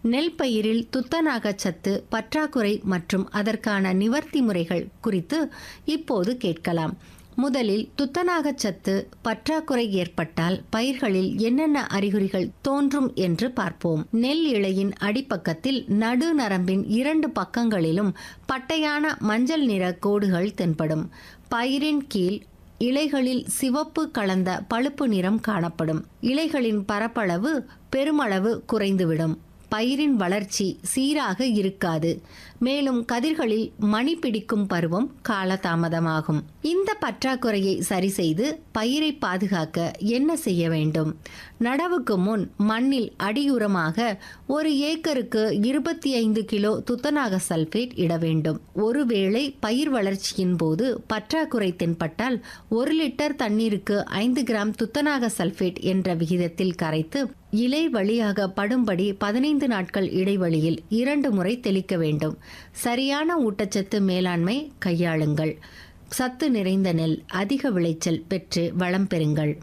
நெல் பயிரில் துத்தநாகச் சத்து பற்றாக்குறை மற்றும் அதற்கான நிவர்த்தி முறைகள் குறித்து இப்போது கேட்கலாம் முதலில் துத்தநாகச் சத்து பற்றாக்குறை ஏற்பட்டால் பயிர்களில் என்னென்ன அறிகுறிகள் தோன்றும் என்று பார்ப்போம் நெல் இலையின் அடிப்பக்கத்தில் நடு நரம்பின் இரண்டு பக்கங்களிலும் பட்டையான மஞ்சள் நிற கோடுகள் தென்படும் பயிரின் கீழ் இலைகளில் சிவப்பு கலந்த பழுப்பு நிறம் காணப்படும் இலைகளின் பரப்பளவு பெருமளவு குறைந்துவிடும் பயிரின் வளர்ச்சி சீராக இருக்காது மேலும் கதிர்களில் மணி பிடிக்கும் பருவம் காலதாமதமாகும் இந்த பற்றாக்குறையை சரி செய்து பயிரை பாதுகாக்க என்ன செய்ய வேண்டும் நடவுக்கு முன் மண்ணில் அடியுரமாக ஒரு ஏக்கருக்கு இருபத்தி ஐந்து கிலோ துத்தநாக சல்பேட் இட வேண்டும் ஒருவேளை பயிர் வளர்ச்சியின் போது பற்றாக்குறை தென்பட்டால் ஒரு லிட்டர் தண்ணீருக்கு ஐந்து கிராம் துத்தநாக சல்பேட் என்ற விகிதத்தில் கரைத்து இலை வழியாக படும்படி பதினைந்து நாட்கள் இடைவெளியில் இரண்டு முறை தெளிக்க வேண்டும் சரியான ஊட்டச்சத்து மேலாண்மை கையாளுங்கள் சத்து நிறைந்த நெல் அதிக விளைச்சல் பெற்று வளம் பெறுங்கள்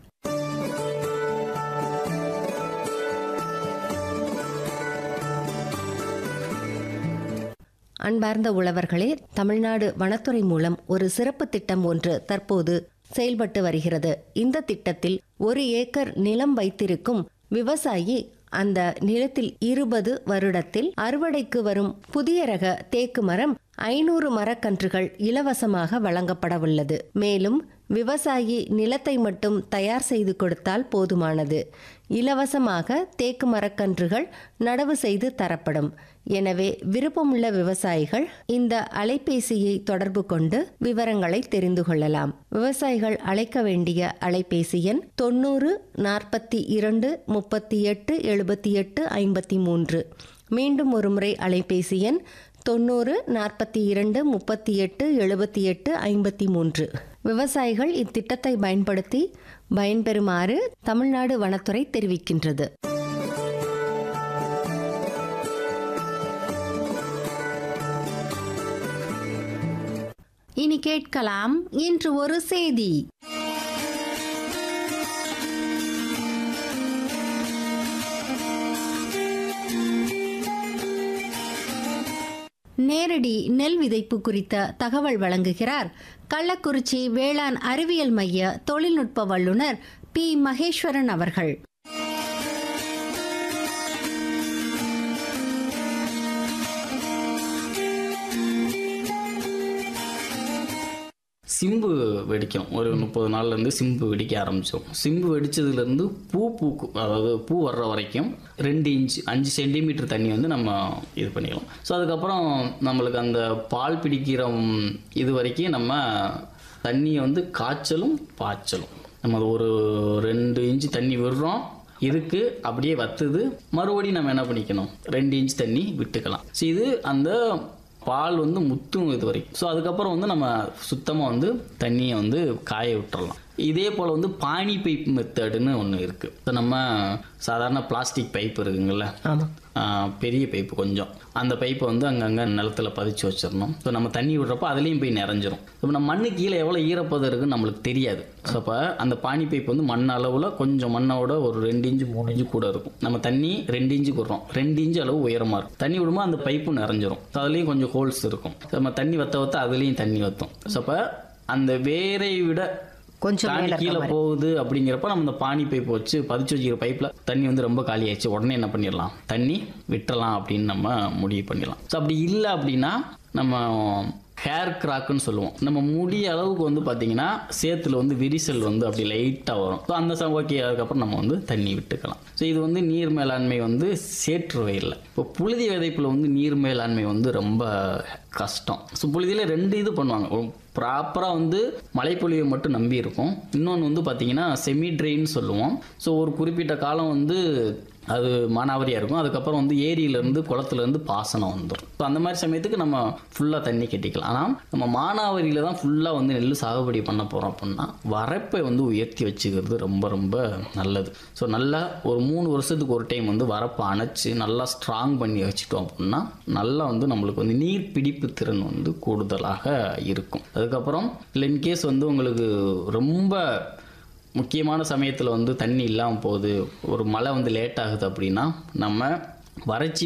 அன்பார்ந்த உழவர்களே தமிழ்நாடு வனத்துறை மூலம் ஒரு சிறப்பு திட்டம் ஒன்று தற்போது செயல்பட்டு வருகிறது இந்த திட்டத்தில் ஒரு ஏக்கர் நிலம் வைத்திருக்கும் விவசாயி அந்த நிலத்தில் இருபது வருடத்தில் அறுவடைக்கு வரும் புதிய ரக தேக்கு மரம் ஐநூறு மரக்கன்றுகள் இலவசமாக வழங்கப்பட உள்ளது மேலும் விவசாயி நிலத்தை மட்டும் தயார் செய்து கொடுத்தால் போதுமானது இலவசமாக தேக்கு மரக்கன்றுகள் நடவு செய்து தரப்படும் எனவே விருப்பமுள்ள விவசாயிகள் இந்த அலைபேசியை தொடர்பு கொண்டு விவரங்களை தெரிந்து கொள்ளலாம் விவசாயிகள் அழைக்க வேண்டிய அலைபேசி எண் தொண்ணூறு நாற்பத்தி இரண்டு முப்பத்தி எட்டு எழுபத்தி எட்டு ஐம்பத்தி மூன்று மீண்டும் ஒருமுறை அலைபேசி எண் தொண்ணூறு நாற்பத்தி இரண்டு முப்பத்தி எட்டு எழுபத்தி எட்டு ஐம்பத்தி மூன்று விவசாயிகள் இத்திட்டத்தை பயன்படுத்தி பயன்பெறுமாறு தமிழ்நாடு வனத்துறை தெரிவிக்கின்றது இனி கேட்கலாம் இன்று ஒரு செய்தி நேரடி நெல் விதைப்பு குறித்த தகவல் வழங்குகிறார் கள்ளக்குறிச்சி வேளாண் அறிவியல் மைய தொழில்நுட்ப வல்லுநர் பி மகேஸ்வரன் அவர்கள் சிம்பு வெடிக்கும் ஒரு முப்பது நாள்லேருந்து சிம்பு வெடிக்க ஆரம்பிச்சிடும் சிம்பு வெடிச்சதுலேருந்து பூ பூக்கும் அதாவது பூ வர்ற வரைக்கும் ரெண்டு இன்ச் அஞ்சு சென்டிமீட்டர் தண்ணி வந்து நம்ம இது பண்ணிக்கலாம் ஸோ அதுக்கப்புறம் நம்மளுக்கு அந்த பால் பிடிக்கிற ம், இது வரைக்கும் நம்ம தண்ணியை வந்து காய்ச்சலும் பாய்ச்சலும் நம்ம அது ஒரு ரெண்டு இன்ச் தண்ணி விடுறோம் இருக்கு அப்படியே வத்துது மறுபடியும் நம்ம என்ன பண்ணிக்கணும் ரெண்டு இன்ச் தண்ணி விட்டுக்கலாம் ஸோ இது அந்த பால் வந்து முத்தும் இது வரைக்கும் ஸோ அதுக்கப்புறம் வந்து நம்ம சுத்தமாக வந்து தண்ணியை வந்து காய விட்டுறலாம் இதே போல் வந்து பானி பைப் மெத்தடுன்னு ஒன்று இருக்குது இப்போ நம்ம சாதாரண பிளாஸ்டிக் பைப் இருக்குங்கள்ல ஆமாம் ஆஹ் பெரிய பைப்பு கொஞ்சம் அந்த பைப்பை வந்து அங்கங்கே நிலத்துல பதிச்சு வச்சிடணும் ஸோ நம்ம தண்ணி விடுறப்போ அதுலேயும் போய் நிறைஞ்சிரும் இப்போ நம்ம மண்ணு கீழே எவ்வளோ ஈரப்பதம் இருக்குன்னு நம்மளுக்கு தெரியாது ஸோ அப்போ அந்த பானி பைப் வந்து மண் அளவில் கொஞ்சம் மண்ணோட ஒரு ரெண்டு இன்ச்சு மூணு இன்ச்சு கூட இருக்கும் நம்ம தண்ணி ரெண்டு இன்ச்சு விடுறோம் ரெண்டு இன்ச்சு அளவு உயரமாக இருக்கும் தண்ணி விடும்போது அந்த பைப்பு நிறைஞ்சிரும் ஸோ அதுலேயும் கொஞ்சம் ஹோல்ஸ் இருக்கும் So நம்ம தண்ணி வத்த வத்த அதுலேயும் தண்ணி வத்தும் ஸோ அப்போ அந்த வேரை விட கொஞ்சம் தாண்டி மேல இருக்க கீழே மாதிரி. போகுது அப்படிங்கிறப்ப நம்ம இந்த பானி பைப் வச்சு பதிச்சு வச்சுக்கிற பைப்பில் தண்ணி வந்து ரொம்ப காலி ஆயிடுச்சு உடனே என்ன பண்ணிடலாம் தண்ணி விட்டுறலாம் அப்படின்னு நம்ம முடிவு பண்ணிடலாம் ஸோ அப்படி இல்லை அப்படின்னா நம்ம ஹேர் கிராக்குன்னு சொல்லுவோம் நம்ம முடி அளவுக்கு வந்து பார்த்தீங்கன்னா சேத்துல வந்து விரிசல் வந்து அப்படி லைட்டாக வரும் ஸோ அந்த சம் ஓகே அதுக்கப்புறம் நம்ம வந்து தண்ணி விட்டுக்கலாம் ஸோ இது வந்து நீர் மேலாண்மை வந்து சேற்று வயலில் இப்போ புழுதி விதைப்பில் வந்து நீர் மேலாண்மை வந்து ரொம்ப கஷ்டம் ஸோ புழுதியில் ரெண்டு இது பண்ணுவாங்க ப்ராப்பராக வந்து மழைப்பொழிவை மட்டும் நம்பி இருக்கும் இன்னொன்று வந்து பார்த்தீங்கன்னா செமி ட்ரெயின் சொல்லுவோம் ஸோ ஒரு குறிப்பிட்ட காலம் வந்து அது மானாவரியாக இருக்கும் அதுக்கப்புறம் வந்து ஏரியிலேருந்து குளத்துலேருந்து பாசனம் வந்துடும் ஸோ அந்த மாதிரி சமயத்துக்கு நம்ம ஃபுல்லாக தண்ணி கட்டிக்கலாம் ஆனால் நம்ம மானாவரியில் தான் ஃபுல்லாக வந்து நெல் சாகுபடி பண்ண போகிறோம் அப்படின்னா வரப்பை வந்து உயர்த்தி வச்சுக்கிறது ரொம்ப ரொம்ப நல்லது ஸோ நல்லா ஒரு மூணு வருஷத்துக்கு ஒரு டைம் வந்து வரப்பை அணைச்சி நல்லா ஸ்ட்ராங் பண்ணி வச்சுட்டோம் அப்படின்னா நல்லா வந்து நம்மளுக்கு வந்து நீர் பிடிப்பு திறன் வந்து கூடுதலாக இருக்கும் அதுக்கப்புறம் இல்லை இன்கேஸ் வந்து உங்களுக்கு ரொம்ப முக்கியமான சமயத்தில் வந்து தண்ணி இல்லாமல் போகுது ஒரு மழை வந்து லேட் ஆகுது அப்படின்னா நம்ம வறட்சி